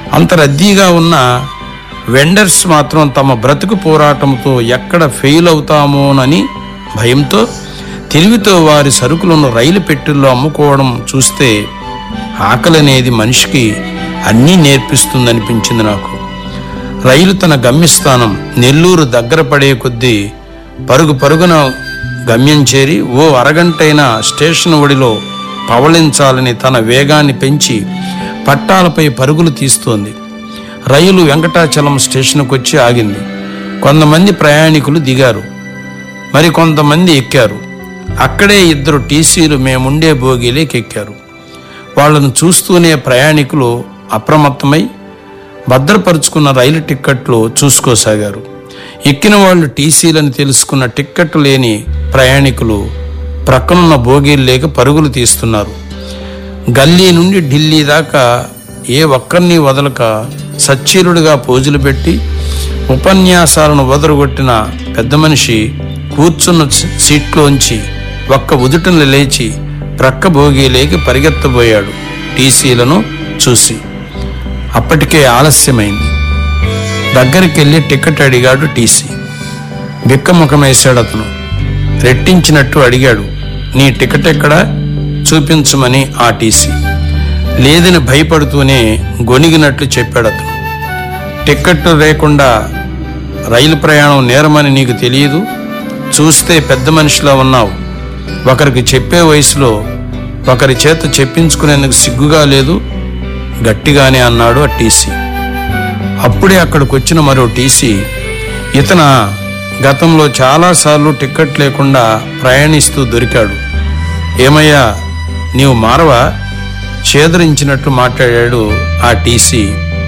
అంత రద్దీగా ఉన్న వెండర్స్ మాత్రం తమ బ్రతుకు పోరాటంతో ఎక్కడ ఫెయిల్ అవుతామోనని భయంతో తెలివితో వారి సరుకులను రైలు పెట్టెల్లో అమ్ముకోవడం చూస్తే ఆకలి అనేది మనిషికి అన్నీ నేర్పిస్తుందనిపించింది నాకు రైలు తన గమ్యస్థానం నెల్లూరు దగ్గర పడే కొద్దీ పరుగు పరుగున గమ్యం చేరి ఓ అరగంటైనా స్టేషన్ ఒడిలో పవళించాలని తన వేగాన్ని పెంచి పట్టాలపై పరుగులు తీస్తోంది రైలు వెంకటాచలం స్టేషన్కు వచ్చి ఆగింది కొంతమంది ప్రయాణికులు దిగారు మరి కొంతమంది ఎక్కారు అక్కడే ఇద్దరు టీసీలు మేముండే బోగీలేకి ఎక్కారు వాళ్ళను చూస్తూనే ప్రయాణికులు అప్రమత్తమై భద్రపరుచుకున్న రైలు టిక్కెట్లు చూసుకోసాగారు ఎక్కిన వాళ్ళు టీసీలని తెలుసుకున్న టిక్కెట్ లేని ప్రయాణికులు ప్రక్కనున్న బోగీలు లేక పరుగులు తీస్తున్నారు గల్లీ నుండి ఢిల్లీ దాకా ఏ ఒక్కరిని వదలక సచ్చీరుడిగా పోజులు పెట్టి ఉపన్యాసాలను వదరగొట్టిన పెద్ద మనిషి కూర్చున్న సీ- సీట్లోంచి ఒక్క ఉదుటను లేచి ప్రక్క భోగిలేకి పరిగెత్తబోయాడు టీసీలను చూసి అప్పటికే ఆలస్యమైంది దగ్గరికి వెళ్ళి టికెట్ అడిగాడు టీసీ బిక్కముఖం వేశాడు అతను రెట్టించినట్టు అడిగాడు నీ టికెట్ ఎక్కడా చూపించమని ఆ టీసీ లేదని భయపడుతూనే గొనిగినట్లు చెప్పాడు అతను టిక్కెట్ లేకుండా రైలు ప్రయాణం నేరమని నీకు తెలియదు చూస్తే పెద్ద మనిషిలా ఉన్నావు ఒకరికి చెప్పే వయసులో ఒకరి చేత చెప్పించుకునేందుకు సిగ్గుగా లేదు గట్టిగానే అన్నాడు ఆ టీసీ అప్పుడే అక్కడికి వచ్చిన మరో టీసీ ఇతన గతంలో చాలాసార్లు టిక్కెట్ లేకుండా ప్రయాణిస్తూ దొరికాడు ఏమయ్యా నీవు మారవా చేదరించినట్లు మాట్లాడాడు ఆ టీసీ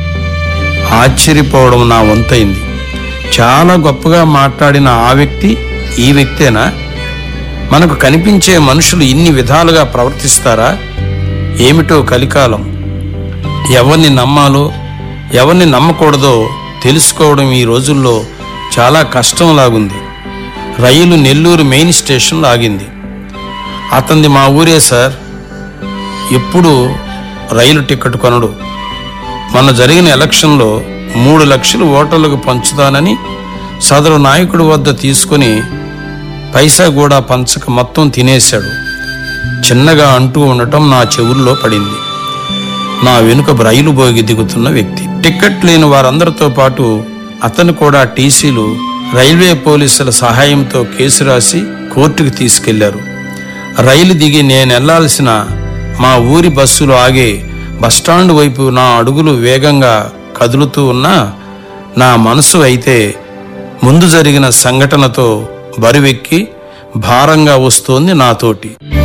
ఆశ్చర్యపోవడం నా వంతైంది చాలా గొప్పగా మాట్లాడిన ఆ వ్యక్తి ఈ వ్యక్తేనా మనకు కనిపించే మనుషులు ఇన్ని విధాలుగా ప్రవర్తిస్తారా ఏమిటో కలికాలం ఎవరిని నమ్మాలో ఎవరిని నమ్మకూడదో తెలుసుకోవడం ఈ రోజుల్లో చాలా కష్టంలాగుంది రైలు నెల్లూరు మెయిన్ స్టేషన్లో ఆగింది అతనిది మా ఊరే సార్ ఎప్పుడు రైలు టికెట్ కొనడు మొన్న జరిగిన ఎలక్షన్లో మూడు లక్షలు ఓటర్లకు పంచుతానని సదరు నాయకుడి వద్ద తీసుకొని పైసా కూడా పంచక మొత్తం తినేశాడు చిన్నగా అంటూ ఉండటం నా చెవుల్లో పడింది నా వెనుక రైలు బోగి దిగుతున్న వ్యక్తి టిక్కెట్ లేని వారందరితో పాటు అతను కూడా టీసీలు రైల్వే పోలీసుల సహాయంతో కేసు రాసి కోర్టుకు తీసుకెళ్లారు రైలు దిగి నేను వెళ్లాల్సిన మా ఊరి బస్సులు ఆగే బస్టాండ్ వైపు నా అడుగులు వేగంగా కదులుతూ ఉన్నా నా మనసు అయితే ముందు జరిగిన సంఘటనతో బరువెక్కి భారంగా వస్తోంది నాతోటి